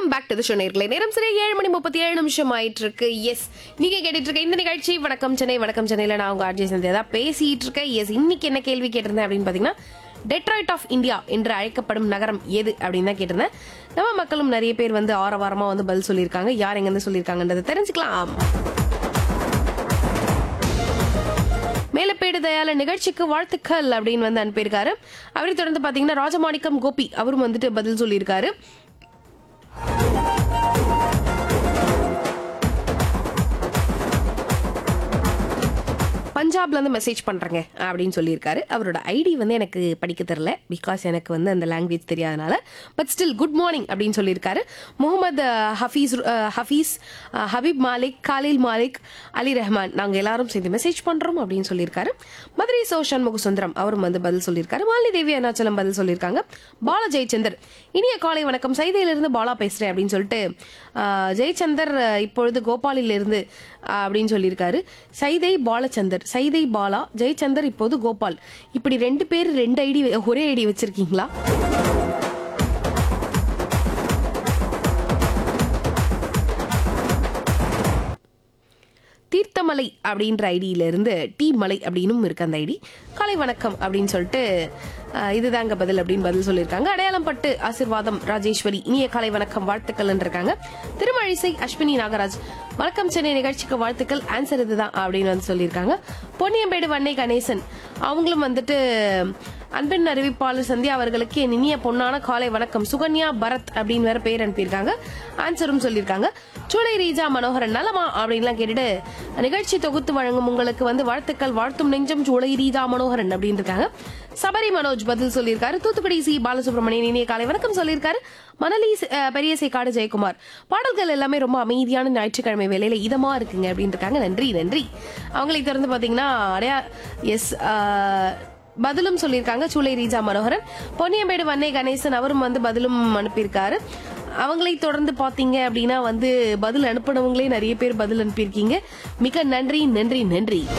back to the show நேர்களே நேரம் சரியா ஏழு மணி முப்பத்தி ஏழு நிமிஷம் ஆயிட்டு இருக்கு எஸ் நீங்க கேட்டுட்டு இருக்க இந்த நிகழ்ச்சி வணக்கம் சென்னை வணக்கம் சென்னையில நான் உங்க ஆர்ஜி சந்தியா தான் பேசிட்டு இருக்கேன் எஸ் இன்னைக்கு என்ன கேள்வி கேட்டிருந்தேன் அப்படின்னு பாத்தீங்கன்னா டெட்ராய்ட் ஆஃப் இந்தியா என்று அழைக்கப்படும் நகரம் எது அப்படின்னு தான் கேட்டிருந்தேன் நம்ம மக்களும் நிறைய பேர் வந்து ஆரவாரமா வந்து பதில் சொல்லியிருக்காங்க யார் எங்க இருந்து சொல்லியிருக்காங்கன்றதை தெரிஞ்சுக்கலாம் மேலப்பேடு தயால நிகழ்ச்சிக்கு வாழ்த்துக்கள் அப்படின்னு வந்து அனுப்பியிருக்காரு அவரை தொடர்ந்து பாத்தீங்கன்னா ராஜமாணிக்கம் கோபி அவரும் வந்துட்டு பதில் சொல்லியிருக்காரு பஞ்சாப்ல இருந்து மெசேஜ் பண்றேங்க அப்படின்னு சொல்லியிருக்காரு அவரோட ஐடி வந்து எனக்கு படிக்க தெரியல பிகாஸ் எனக்கு வந்து அந்த லாங்குவேஜ் தெரியாதனால பட் ஸ்டில் குட் மார்னிங் அப்படின்னு சொல்லியிருக்காரு முகமது ஹஃபீஸ் அஹ், ஹஃபீஸ் அஹ், ஹபீப் மாலிக் காலில் மாலிக் அலி ரஹ்மான் நாங்க எல்லாரும் சேர்ந்து மெசேஜ் பண்றோம் அப்படின்னு சொல்லியிருக்காரு மதுரை சோ சண்முக சுந்தரம் அவரும் வந்து பதில் சொல்லியிருக்காரு மாலினி தேவி அருணாச்சலம் பதில் சொல்லியிருக்காங்க பால ஜெயச்சந்தர் இனிய காலை வணக்கம் சைதையிலிருந்து பாலா பேசுறேன் அப்படின்னு சொல்லிட்டு அஹ், ஜெயச்சந்தர் அஹ், இப்பொழுது கோபாலிலிருந்து அஹ், அப்படின்னு சொல்லியிருக்காரு சைதை பாலச்சந்தர் சைதை பாலா ஜெயச்சந்தர் இப்போது கோபால் இப்படி ரெண்டு பேர் ரெண்டு ஐடி ஒரே ஐடி வச்சிருக்கீங்களா தீர்த்தமலை அப்படின்ற ஐடியில இருந்து டி மலை அப்படின்னும் இருக்கு அந்த ஐடி காலை வணக்கம் அப்படின்னு சொல்லிட்டு அஹ், இதுதாங்க பதில் அப்படின்னு பதில் சொல்லியிருக்காங்க அடையாளம் பட்டு ஆசிர்வாதம் ராஜேஸ்வரி இனிய காலை வணக்கம் வாழ்த்துக்கள் இருக்காங்க திருமழிசை அஸ்வினி நாகராஜ் வணக்கம் சென்னை நிகழ்ச்சிக்கு வாழ்த்துக்கள் ஆன்சர் இதுதான் அப்படின்னு வந்து சொல்லியிருக்காங்க பொன்னியம்பேடு வன்னை கணேசன் அவங்களும் வந்துட்டு அன்பின் அறிவிப்பாளர் சந்தியா அவர்களுக்கு என் இனிய பொன்னான காலை வணக்கம் சுகன்யா பரத் அப்படின்னு வேற பேர் அனுப்பியிருக்காங்க ஆன்சரும் சொல்லியிருக்காங்க சூளை ரீஜா மனோகரன் நலமா அப்படின்லாம் கேட்டுட்டு நிகழ்ச்சி தொகுத்து வழங்கும் உங்களுக்கு வந்து வாழ்த்துக்கள் வாழ்த்தும் நெஞ்சம் சூளை ரீஜா மனோகரன் அப்படின்னு இருக்காங்க சபரி மனோஜ் பதில் சொல்லியிருக்காரு தூத்துக்குடி சி பாலசுப்ரமணியன் இனிய காலை வணக்கம் சொல்லியிருக்காரு மணலி அஹ், பெரிய சேக்காடு ஜெயக்குமார் பாடல்கள் எல்லாமே ரொம்ப அமைதியான ஞாயிற்றுக்கிழமை வேலையில இதமா இருக்குங்க அப்படின்னு இருக்காங்க நன்றி நன்றி அவங்களை தொடர்ந்து பாத்தீங்கன்னா அடையா எஸ் பதிலும் சொல்லியிருக்காங்க சூளை ரீஜா மனோகரன் பொன்னியம்பேடு வன்னை கணேசன் அவரும் வந்து பதிலும் அனுப்பியிருக்காரு அவங்களை தொடர்ந்து பாத்தீங்க அப்படின்னா வந்து பதில் அனுப்பினவங்களே நிறைய பேர் பதில் அனுப்பியிருக்கீங்க மிக நன்றி நன்றி நன்றி